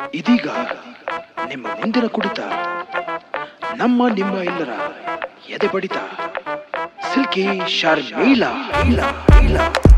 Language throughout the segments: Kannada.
ಇದೀಗ ನಿಮ್ಮ ಮುಂದಿನ ಕುಡಿತ ನಮ್ಮ ನಿಮ್ಮ ಎಲ್ಲರ ಎದೆ ಬಡಿತ ಸಿಲ್ಕಿ ಶರ್ಮೀಳ ಇಲ್ಲ ಇಲ್ಲ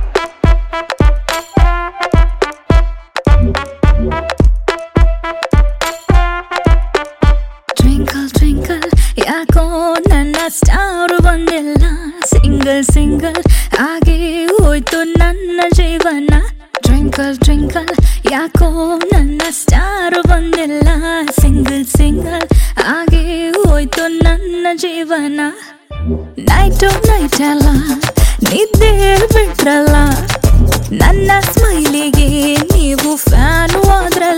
ಟ್ವಿಂಕಲ್ ಟ್ವಿಂಕಲ್ ಯಾಕೋ ನನ್ನ ಸ್ಟಾರು ಬಂದಿಲ್ಲ ಸಿಂಗಲ್ ಸಿಂಗಲ್ ಹಾಗೆ ಹೋಯ್ತು ನನ್ನ ಜೀವನ ಟ್ವಿಂಕಲ್ ಟ್ವಿಂಕಲ್ ಯಾಕೋ ನನ್ನ ಸ್ಟಾರು ಬಂದಿಲ್ಲ ಸಿಂಗಲ್ ಸಿಂಗಲ್ ಹಾಗೆ ಹೋಯ್ತು ನನ್ನ ಜೀವನ ನೈಟು ನೈಟ್ ಅಲ್ಲ ನಿದ್ದೆ ಬಿಟ್ರಲ್ಲ ನನ್ನ ಸ್ಮೈಲಿಗೆ ನೀವು ಫ್ಯಾನ್ ಹೋದ್ರಲ್ಲ